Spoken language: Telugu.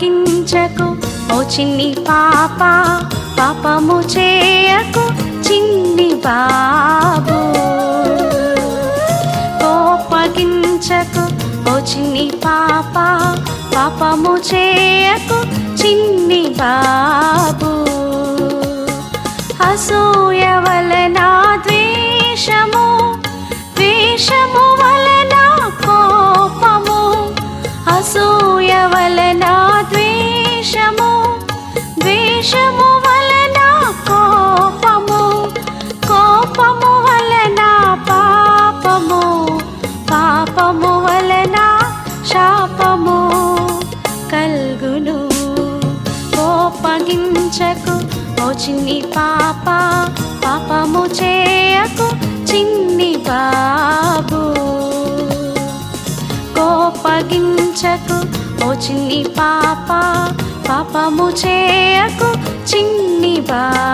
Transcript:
కోపగించకు ఓ చిన్ని పాప పాపము చేయకు చిన్ని బాబు కోపగించకు ఓ చిన్ని పాప పాపము చేయకు చిన్ని బాబు అసూయ వలన ద్వేషము ద్వేషము వలన కోపము అసూయ వలన ద్వేషము ద్వేషము వలన కోపము కోపము వలన పాపము పాపము వలన శాపము కల్గును కోపగించకు ఓ చిన్ని పాప పాపము చేయకు చిన్ని బాబు కోపగించకు ఓ చిన్ని పాప పాపము చేయకు చిన్ని బాబు